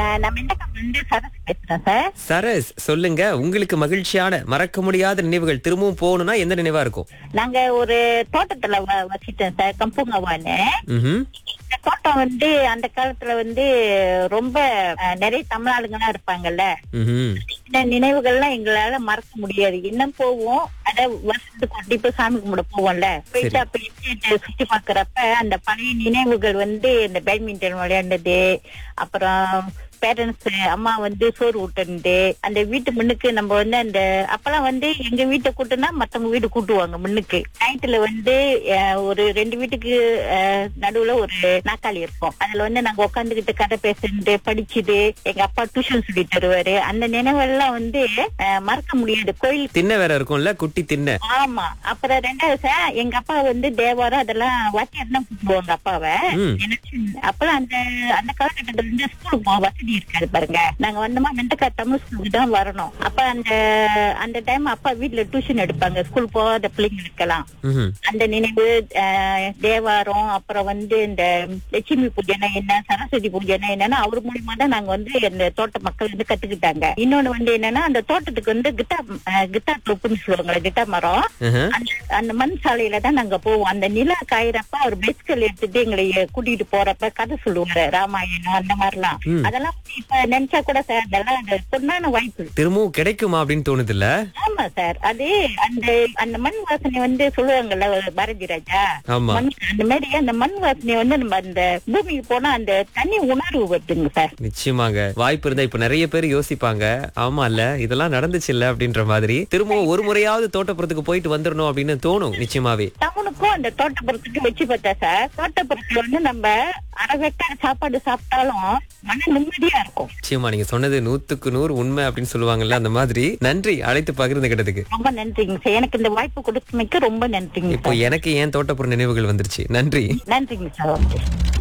அஹ், நான் மெண்டக்கம் வந்து சரஸ் பேசுறேன் சார் சரஸ் சொல்லுங்க உங்களுக்கு மகிழ்ச்சியான மறக்க முடியாத நினைவுகள் திரும்பவும் போகணும்னா எந்த நினைவா இருக்கும் நாங்க ஒரு தோட்டத்துல வ- வசிட்டோம் சார் கம்புங்கவான்னு ம்ஹும். இந்த தோட்டம் வந்து அந்த காலத்துல வந்து ரொம்ப அஹ், நிறைய தமிழ் ஆளுங்கலாம் இருப்பாங்கல்ல ம்ஹும். இந்த நினைவுகள்லாம் எங்களால மறக்க முடியாது இன்னும் போவோம் அத வருஷத்துக்கு கண்டிப்பா சாமி கும்பிட போவோம்ல போயிட்டு அப்ப எஸ்டேட் சுத்தி பாக்குறப்ப அந்த பழைய நினைவுகள் வந்து இந்த பேட்மிண்டன் விளையாண்டது அப்புறம் பேரண்ட்ஸ் அம்மா வந்து சோறு ஊட்டுனது அந்த வீட்டு முன்னுக்கு நம்ம வந்து அந்த அப்பெல்லாம் வந்து எங்க வீட்டை கூட்டுனா மத்தவங்க வீடு கூட்டுவாங்க முன்னுக்கு நைட்ல வந்து அஹ், ஒரு ரெண்டு வீட்டுக்கு அஹ், நடுவுல ஒரு நாக்காளி இருக்கும் அதுல வந்து நாங்க உட்காந்துக்கிட்டு கதை பேசுறது படிச்சுது எங்க அப்பா டியூஷன் சொல்லி தருவாரு அந்த நினைவெல்லாம் வந்து அஹ், மறக்க முடியாது கோயில் திண்ணை வேற இருக்கும்ல குட்டி திண்ணை ஆமா அப்புறம் ரெண்டாவது சார் எங்க அப்பா வந்து தேவாரம் அதெல்லாம் வாத்தியார் தான் கூப்பிடுவாங்க அப்பாவை ம். எனக்கு அப்பெல்லாம் அந்த அந்த காலகட்டத்துல இருந்து ஸ்கூலுக்கு போக வசதி இருக்காது பாருங்க நாங்க வந்தோமா மெண்டக்கா தமிழ் ஸ்கூலுக்கு தான் வரணும் அப்ப அந்த அந்த டைம் அப்பா வீட்டுல டியூஷன் எடுப்பாங்க ஸ்கூல் போகாத பிள்ளைங்களுக்கெல்லாம் ம்ஹும். அந்த நினைவு அஹ், தேவாரம் அப்புறம் வந்து இந்த லட்சுமி பூஜைனா என்ன சரஸ்வதி பூஜைனா என்னன்னா அவர் மூலியமா தான் நாங்க வந்து இந்த தோட்ட மக்கள் வந்து கத்துக்கிட்டாங்க இன்னொன்னு வந்து என்னன்னா அந்த தோட்டத்துக்கு வந்து கிட்டா கிட்டா தொப்புன்னு சொல்லுவாங்களே கிட்டா மரம் ஆஹா. அந்த அந்த மண் சாலையில தான் நாங்க போவோம் அந்த நிலா காயறப்ப அவர் பைஸ்கல் எடுத்துட்டு எங்களை கூட்டிட்டு போறப்ப கதை சொல்லுவாரு ராமாயணம் அந்த மாதிரிலாம் ம். அதெல்லாம் இப்ப நினைச்சா கூட சார் அதெல்லாம் அந்த பொண்ணான வாய்ப்பு திரும்பவும் கிடைக்குமா அப்படின்னு தோணுது இல்ல ஆமா சார் அது அந்த அந்த மண் வாசனை வந்து சொல்லுவாங்கல்ல பாரதி ராஜா ஆமா மண் அந்த மாதிரி அந்த மண் வாசனை வந்து நம்ம அந்த பூமிக்கு போனா அந்த தனி உணர்வு வருதுங்க சார் நிச்சயமாங்க வாய்ப்பு இருந்தா இப்ப நிறைய பேர் யோசிப்பாங்க ஆமா இல்ல இதெல்லாம் நடந்துச்சு இல்ல அப்படின்ற மாதிரி திரும்பவும் ஒரு முறையாவது தோட்டப்புறத்துக்கு போயிட்டு வந்துடணும் அப்படின்னு தோணும் நிச்சயமாவே டவுனுக்கும் அந்த தோட்டப்புறத்துக்கு வச்சு பார்த்தா சார் தோட்டப்புறத்துல வந்து நம்ம அரைவெட்டான சாப்பாடு சாப்பிட்டாலும் மன நிம்மதியா இருக்கும் நிச்சயமா நீங்க சொன்னது நூத்துக்கு நூறு உண்மை அப்படின்னு சொல்லுவாங்கல்ல அந்த மாதிரி நன்றி அழைத்து பகிர்ந்துகிட்டதுக்கு ரொம்ப நன்றிங்க சார் எனக்கு இந்த வாய்ப்பு கொடுத்தமைக்கு ரொம்ப நன்றிங்க இப்போ சார் எனக்கு ஏன் தோட்டப்புற நினைவுகள் வந்துருச்சு நன்றி நன்றிங்க சார் ஓகே